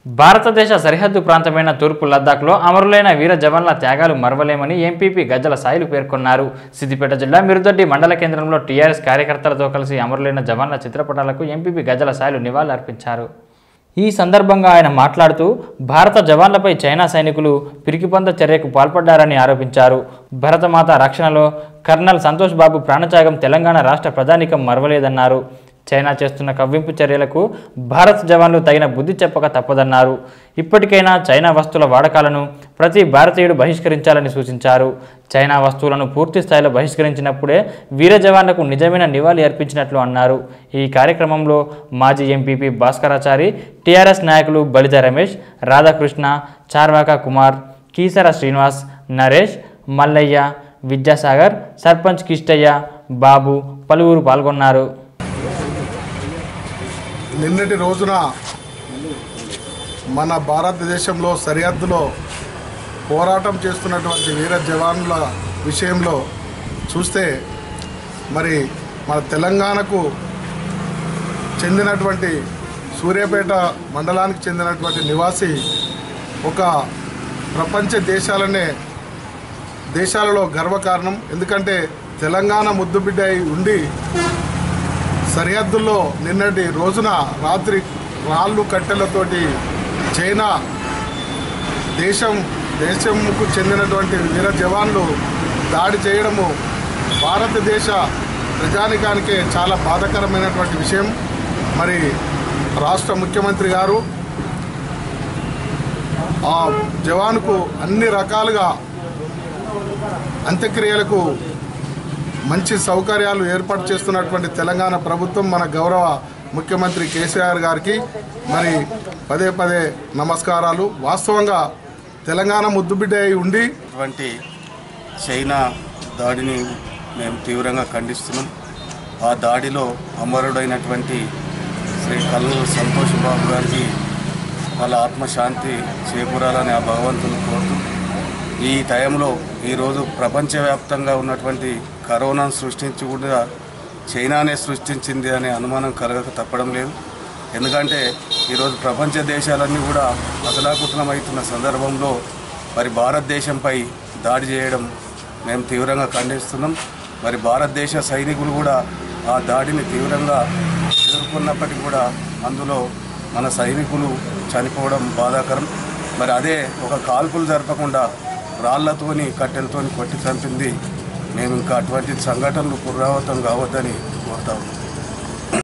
భారతదేశ సరిహద్దు ప్రాంతమైన తూర్పు లద్దాఖ్లో అమరులైన వీర జవాన్ల త్యాగాలు మరవలేమని ఎంపీపీ గజ్జల సాయిలు పేర్కొన్నారు సిద్దిపేట జిల్లా మిరుదొడ్డి మండల కేంద్రంలో టీఆర్ఎస్ కార్యకర్తలతో కలిసి అమరులైన జవాన్ల చిత్రపటాలకు ఎంపీపీ గజ్జల సాయిలు నివాళులర్పించారు ఈ సందర్భంగా ఆయన మాట్లాడుతూ భారత జవాన్లపై చైనా సైనికులు పిరికిపంద చర్యకు పాల్పడ్డారని ఆరోపించారు భరతమాత రక్షణలో కర్నల్ సంతోష్ బాబు ప్రాణత్యాగం తెలంగాణ రాష్ట్ర ప్రజానికం మరవలేదన్నారు చైనా చేస్తున్న కవ్వింపు చర్యలకు భారత్ జవాన్లు తగిన బుద్ధి చెప్పక తప్పదన్నారు ఇప్పటికైనా చైనా వస్తువుల వాడకాలను ప్రతి భారతీయుడు బహిష్కరించాలని సూచించారు చైనా వస్తువులను పూర్తి స్థాయిలో బహిష్కరించినప్పుడే వీర జవాన్లకు నిజమైన నివాళి అర్పించినట్లు అన్నారు ఈ కార్యక్రమంలో మాజీ ఎంపీపీ భాస్కరాచారి టీఆర్ఎస్ నాయకులు బలిత రమేష్ రాధాకృష్ణ చార్వాక కుమార్ కీసర శ్రీనివాస్ నరేష్ మల్లయ్య విద్యాసాగర్ సర్పంచ్ కిష్టయ్య బాబు పలువురు పాల్గొన్నారు నిన్నటి రోజున మన భారతదేశంలో సరిహద్దులో పోరాటం చేస్తున్నటువంటి వీర జవాన్ల విషయంలో చూస్తే మరి మన తెలంగాణకు చెందినటువంటి సూర్యాపేట మండలానికి చెందినటువంటి నివాసి ఒక ప్రపంచ దేశాలనే దేశాలలో గర్వకారణం ఎందుకంటే తెలంగాణ ముద్దుబిడ్డ అయి ఉండి సరిహద్దుల్లో నిన్నటి రోజున రాత్రి రాళ్ళు కట్టెలతోటి చైనా దేశం దేశంకు చెందినటువంటి వీర జవాన్లు దాడి చేయడము భారతదేశ ప్రజానికానికే చాలా బాధాకరమైనటువంటి విషయం మరి రాష్ట్ర ముఖ్యమంత్రి గారు ఆ జవానుకు అన్ని రకాలుగా అంత్యక్రియలకు మంచి సౌకర్యాలు ఏర్పాటు చేస్తున్నటువంటి తెలంగాణ ప్రభుత్వం మన గౌరవ ముఖ్యమంత్రి కేసీఆర్ గారికి మరి పదే పదే నమస్కారాలు వాస్తవంగా తెలంగాణ ముద్దుబిడ్డ అయి ఉండి అటువంటి చైనా దాడిని మేము తీవ్రంగా ఖండిస్తున్నాం ఆ దాడిలో అమరుడైనటువంటి శ్రీ కల్లూరు సంతోష్ బాబు గారికి వాళ్ళ ఆత్మశాంతి చేకూరాలని ఆ భగవంతుని కోరుతూ ఈ టైంలో ఈరోజు ప్రపంచవ్యాప్తంగా ఉన్నటువంటి కరోనాను సృష్టించి కూడా చైనానే సృష్టించింది అనే అనుమానం కలగక తప్పడం లేదు ఎందుకంటే ఈరోజు ప్రపంచ దేశాలన్నీ కూడా అసలాకుతలమవుతున్న సందర్భంలో మరి భారతదేశంపై దాడి చేయడం మేము తీవ్రంగా ఖండిస్తున్నాం మరి భారతదేశ సైనికులు కూడా ఆ దాడిని తీవ్రంగా ఎదుర్కొన్నప్పటికీ కూడా అందులో మన సైనికులు చనిపోవడం బాధాకరం మరి అదే ఒక కాల్పులు జరపకుండా రాళ్లతోని కట్టెలతోని కొట్టి చంపింది మేము ఇంకా అటువంటి సంఘటనలు పునరావృతం కావద్దని కోరుతా ఉన్నాం